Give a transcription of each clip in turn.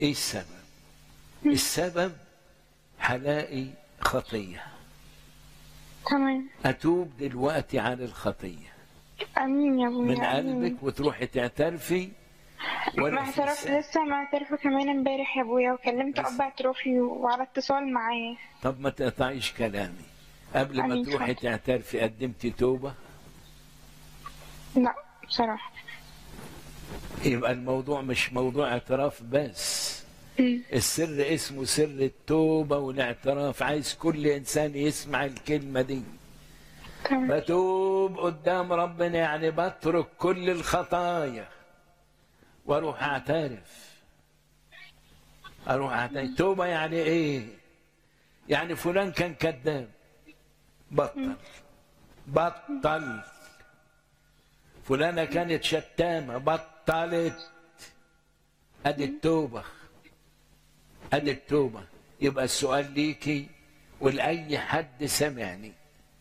ايه السبب السبب هلاقي خطيه تمام اتوب دلوقتي عن الخطيه امين يا ابويا من آمين. قلبك وتروحي تعترفي ما ولا في اعترفت سبب. لسه ما اعترفه كمان امبارح يا ابويا وكلمت بس. اب اعترافي وعلى اتصال معاه طب ما تقطعيش كلامي قبل ما أمين، تروحي اتفضل. تعترفي قدمتي توبه لا بصراحة يبقى الموضوع مش موضوع اعتراف بس أمم. السر اسمه سر التوبه والاعتراف عايز كل انسان يسمع الكلمه دي تمام بتوب قدام ربنا يعني بترك كل الخطايا واروح اعترف اروح اعترف توبه يعني ايه يعني فلان كان كذاب بطل بطل فلانة كانت شتامة بطلت ادي التوبة ادي التوبة يبقى السؤال ليكي ولأي حد سمعني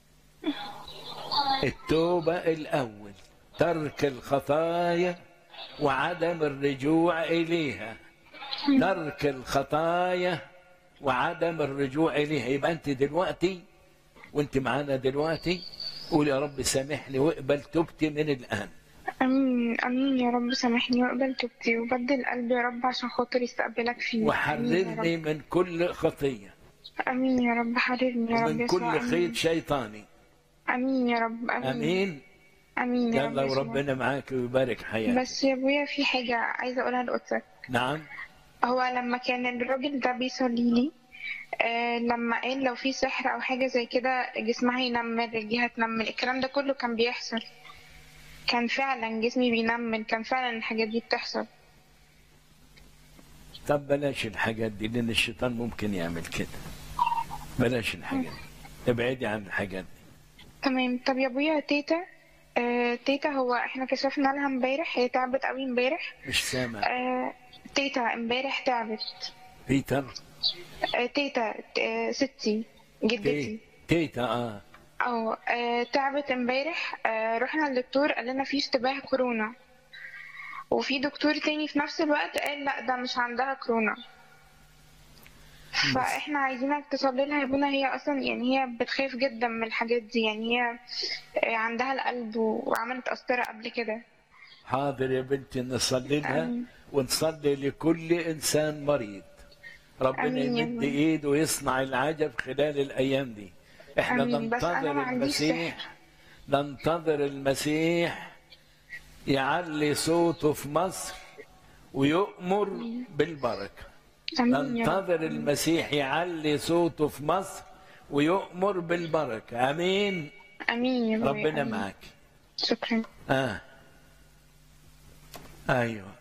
التوبة الأول ترك الخطايا وعدم الرجوع إليها ترك الخطايا وعدم الرجوع إليها يبقى أنت دلوقتي وأنت معانا دلوقتي قول يا رب سامحني واقبل توبتي من الآن امين امين يا رب سامحني واقبل توبتي وبدل قلبي يا رب عشان خاطر يستقبلك فيه وحررني امين يا من كل خطية رب امين يا رب حررني يا رب ومن يسوع كل آمين. خيط شيطاني امين يا رب امين أمين امين يا رب يلا يسوع. وربنا معاك ويبارك حياتك بس يا ابويا في حاجة عايزة اقولها لقدسك نعم هو لما كان الراجل ده بيصلي لي آه لما قال لو في سحر او حاجه زي كده جسمها ينمل رجليها تنمل الكلام ده كله كان بيحصل كان فعلا جسمي بينمل كان فعلا الحاجات دي بتحصل طب بلاش الحاجات دي لان الشيطان ممكن يعمل كده بلاش الحاجات دي ابعدي عن الحاجات دي تمام طب يا ابويا تيتا آه تيتا هو احنا كشفنا لها امبارح هي تعبت قوي امبارح مش سامع آه تيتا امبارح تعبت بيتر آه تيتا آه ستي جدتي تي تيتا اه اه آه، تعبت امبارح آه، رحنا للدكتور قال لنا في اشتباه كورونا وفي دكتور تاني في نفس الوقت قال لا ده مش عندها كورونا فاحنا عايزينك تصلي لها يا ابونا هي اصلا يعني هي بتخاف جدا من الحاجات دي يعني هي آه، عندها القلب وعملت قسطرة قبل كده حاضر يا بنتي نصلي لها آمين. ونصلي لكل انسان مريض ربنا آمين يا يمد ابني. ايده ويصنع العجب خلال الايام دي احنا آمين. بس أنا ننتظر ما عنديش المسيح ننتظر المسيح يعلي صوته في مصر ويؤمر بالبركه امين يا رب ننتظر المسيح يعلي صوته في مصر ويؤمر بالبركه امين امين يا ابويا ربنا آمين. معاك شكرا اه ايوه